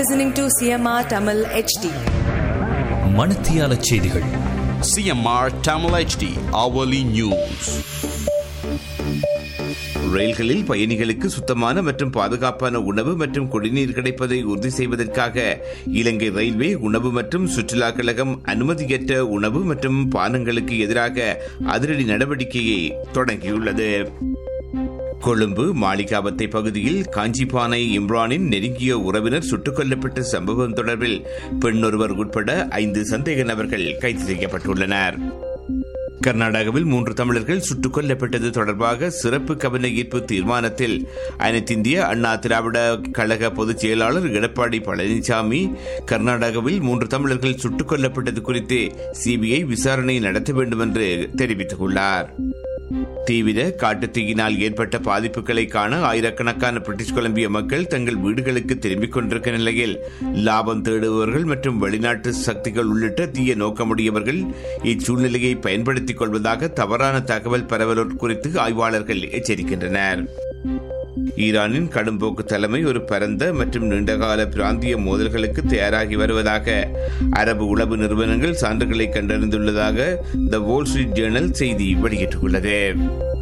listening to CMR Tamil HD. மணத்தியால செய்திகள் CMR Tamil HD hourly news. ரயில்களில் பயணிகளுக்கு சுத்தமான மற்றும் பாதுகாப்பான உணவு மற்றும் குடிநீர் கிடைப்பதை உறுதி செய்வதற்காக இலங்கை ரயில்வே உணவு மற்றும் சுற்றுலா கழகம் அனுமதியற்ற உணவு மற்றும் பானங்களுக்கு எதிராக அதிரடி நடவடிக்கையை தொடங்கியுள்ளது கொழும்பு மாளிகாவத்தை பகுதியில் காஞ்சிபானை இம்ரானின் நெருங்கிய உறவினர் சுட்டுக் கொல்லப்பட்ட சம்பவம் தொடர்பில் பெண்ணொருவர் உட்பட ஐந்து சந்தேக நபர்கள் கைது செய்யப்பட்டுள்ளனர் கர்நாடகாவில் மூன்று தமிழர்கள் சுட்டுக் கொல்லப்பட்டது தொடர்பாக சிறப்பு கவன ஈர்ப்பு தீர்மானத்தில் அனைத்திந்திய அண்ணா திராவிட கழக பொதுச் செயலாளர் எடப்பாடி பழனிசாமி கர்நாடகாவில் மூன்று தமிழர்கள் சுட்டுக் கொல்லப்பட்டது குறித்து சிபிஐ விசாரணை நடத்த வேண்டும் என்று தெரிவித்துள்ளார் தீவிர காட்டுத்தீயினால் ஏற்பட்ட பாதிப்புகளை காண ஆயிரக்கணக்கான பிரிட்டிஷ் கொலம்பிய மக்கள் தங்கள் வீடுகளுக்கு திரும்பிக் கொண்டிருக்க நிலையில் லாபம் தேடுபவர்கள் மற்றும் வெளிநாட்டு சக்திகள் உள்ளிட்ட தீய நோக்கமுடையவர்கள் இச்சூழ்நிலையை பயன்படுத்திக் கொள்வதாக தவறான தகவல் பரவல் குறித்து ஆய்வாளர்கள் எச்சரிக்கின்றனர் ஈரானின் கடும்போக்கு தலைமை ஒரு பரந்த மற்றும் நீண்டகால பிராந்திய மோதல்களுக்கு தயாராகி வருவதாக அரபு உளவு நிறுவனங்கள் சான்றுகளை கண்டறிந்துள்ளதாக த வால் ஸ்ட்ரீட் ஜேர்னல் செய்தி வெளியிட்டுள்ளது